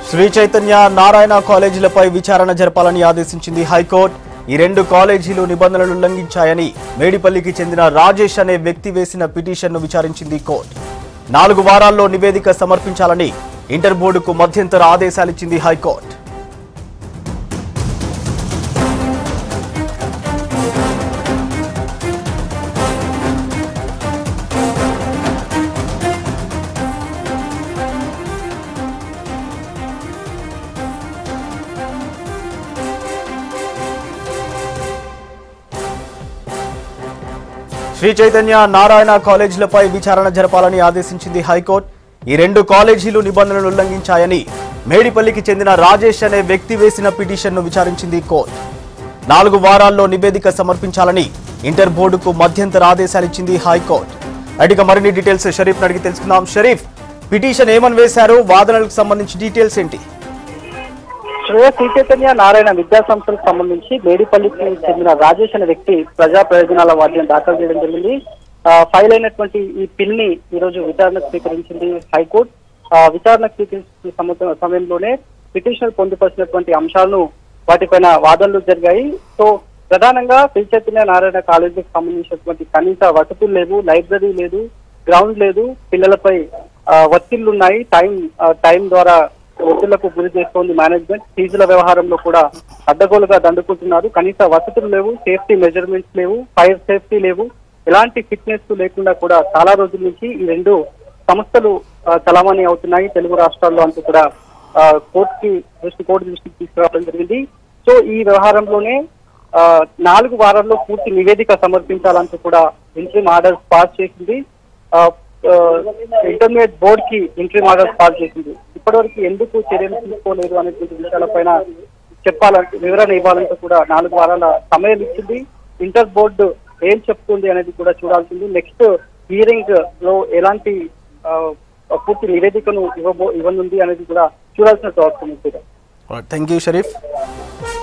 శ్రీ చైతన్య నారాయణ కాలేజీలపై విచారణ జరపాలని ఆదేశించింది హైకోర్టు ఈ రెండు కాలేజీలు నిబంధనలు ఉల్లంఘించాయని మేడిపల్లికి చెందిన రాజేష్ అనే వ్యక్తి వేసిన పిటిషన్ను విచారించింది కోర్టు నాలుగు వారాల్లో నివేదిక సమర్పించాలని ఇంటర్ బోర్డుకు మధ్యంతర ఆదేశాలిచ్చింది హైకోర్టు శ్రీ చైతన్య నారాయణ కాలేజీలపై విచారణ జరపాలని ఆదేశించింది హైకోర్టు ఈ రెండు కాలేజీలు నిబంధనలు ఉల్లంఘించాయని మేడిపల్లికి చెందిన రాజేష్ అనే వ్యక్తి వేసిన పిటిషన్ను విచారించింది కోర్టు నాలుగు వారాల్లో నివేదిక సమర్పించాలని ఇంటర్ బోర్డుకు మధ్యంతర ఆదేశాలిచ్చింది హైకోర్టు అడిగ మరిన్ని డీటెయిల్స్ షరీఫ్ అడిగి తెలుసుకుందాం షరీఫ్ పిటిషన్ ఏమని వేశారు వాదనలకు సంబంధించి డీటెయిల్స్ ఏంటి శ్రేయ శ్రీ చైతన్య నారాయణ విద్యా సంస్థలకు సంబంధించి మేడిపల్లికి చెందిన రాజేష్ అనే వ్యక్తి ప్రజా ప్రయోజనాల వాద్యం దాఖలు చేయడం జరిగింది ఆ, ఫైల్ అయినటువంటి ఈ పిల్ ని ఈ రోజు విచారణకు స్వీకరించింది హైకోర్టు ఆ, విచారణకు స్వీకరించిన సమ- సమయంలోనే పిటిషనర్ పొందుపరిచినటువంటి అంశాలను వాటిపైన వాదనలు జరిగాయి సో ప్రధానంగా శ్రీ చైతన్య నారాయణ కాలేజీకి సంబంధించినటువంటి కనీస వసతులు లేవు లైబ్రరీ లేదు గ్రౌండ్ లేదు పిల్లలపై ఆ, ఒత్తిళ్లు ఉన్నాయి టైం ఆ, టైం ద్వారా ఒత్తిళ్లకు గురి చేస్తోంది మేనేజ్మెంట్ ఫీజుల వ్యవహారంలో కూడా అడ్డగోలుగా దండుకుంటున్నారు కనీస వసతులు లేవు సేఫ్టీ మెజర్మెంట్స్ లేవు ఫైర్ సేఫ్టీ లేవు ఎలాంటి ఫిట్నెస్ లేకుండా కూడా చాలా రోజుల నుంచి ఈ రెండు సంస్థలు ఆ, చలామణి అవుతున్నాయి తెలుగు రాష్ట్రాల్లో అంటూ కూడా ఆ, కోర్టుకి దృష్టి కోర్టు దృష్టికి తీసుకురావడం జరిగింది సో ఈ వ్యవహారంలోనే ఆ, నాలుగు వారాల్లో పూర్తి నివేదిక సమర్పించాలంటూ కూడా ఇంట్రీమ్ ఆర్డర్స్ పాస్ చేసింది ఆ, ఆ, ఇంటర్మీడియట్ బోర్డ్ కి ఇంట్రీమ్ ఆర్డర్స్ పాస్ చేసింది ఇప్పటివరకు ఎందుకు చర్యలు తీసుకోలేదు అనేటువంటి విషయాలపైన చెప్పాలంటే వివరణ ఇవ్వాలంటూ కూడా నాలుగు వారాల సమయం ఇచ్చింది ఇంటర్ బోర్డు ఏం చెప్తుంది అనేది కూడా చూడాల్సింది నెక్స్ట్ హియరింగ్ లో ఎలాంటి ఆ, పూర్తి నివేదికను ఇవ్వబో ఇవ్వనుంది అనేది కూడా చూడాల్సిన అవసరం ఉంది థ్యాంక్ యూ షరీఫ్